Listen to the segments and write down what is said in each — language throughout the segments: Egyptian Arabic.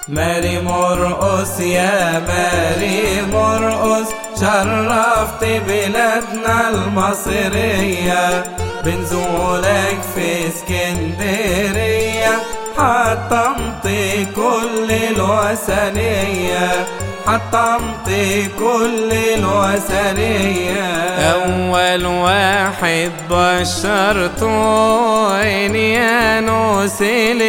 ماري مرقص يا ماري مرقص شرفت بلادنا المصرية بنزولك في اسكندرية حطمت كل الوثنية حطمت كل الوثنية أول واحد بشرته عينيانوس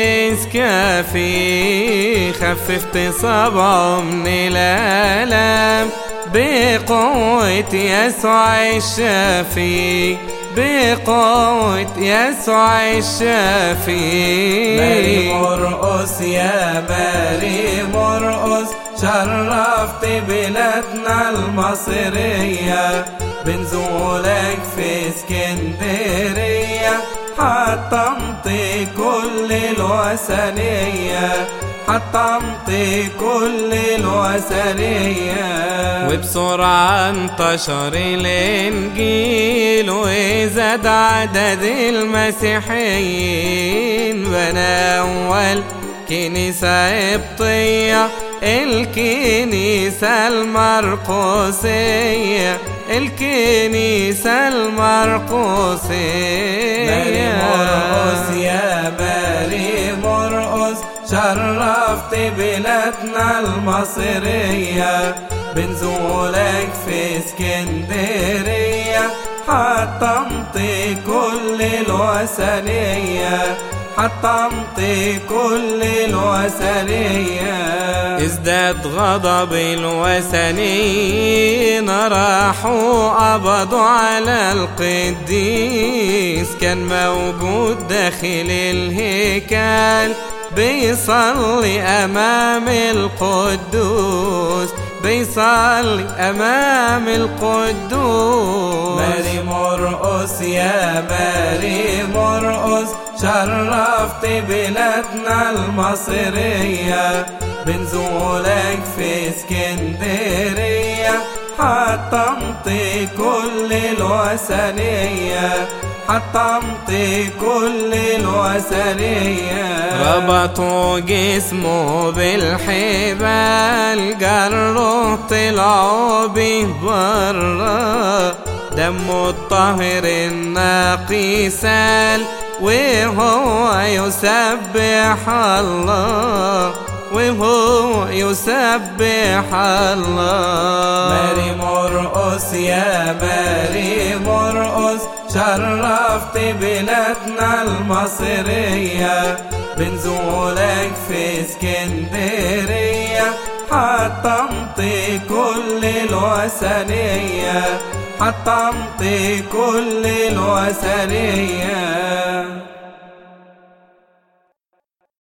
الإسكافي خففت صبعه من الآلام بقوة يسوع الشافي بقوة يسوع الشافي ماري مرقص يا ماري مرقص شرفت بلادنا المصرية بنزولك في اسكندرية حطمت كل الوثنية حطمت كل الوثنية وبسرعة انتشر الإنجيل وزاد عدد المسيحيين بنى أول كنيسة قبطية الكنيسة المرقسية الكنيسة المرقسية ماري مرقص يا ماري مرقص شرفت بلادنا المصرية بنزولك في اسكندرية حطمت كل الوثنية حطمت كل الوثنية ازداد غضب الوثنيين راحوا قبضوا على القديس كان موجود داخل الهيكل بيصلي أمام القدوس بيصلي أمام القدوس ماري مرقص يا ماري مرقص شرفت بلادنا المصرية بنزولك في اسكندرية حطمت كل الوثنية حطمت كل الوثنية ربطوا جسمه بالحبال جروا طلعوا بيه برا دمه الطاهر النقي سال وهو يسبح الله وهو يسبح الله ماري مرقص يا ماري مرقص شرفت بلادنا المصرية بنزولك في اسكندرية حطمت كل الوثنية حطمت كل الوثنية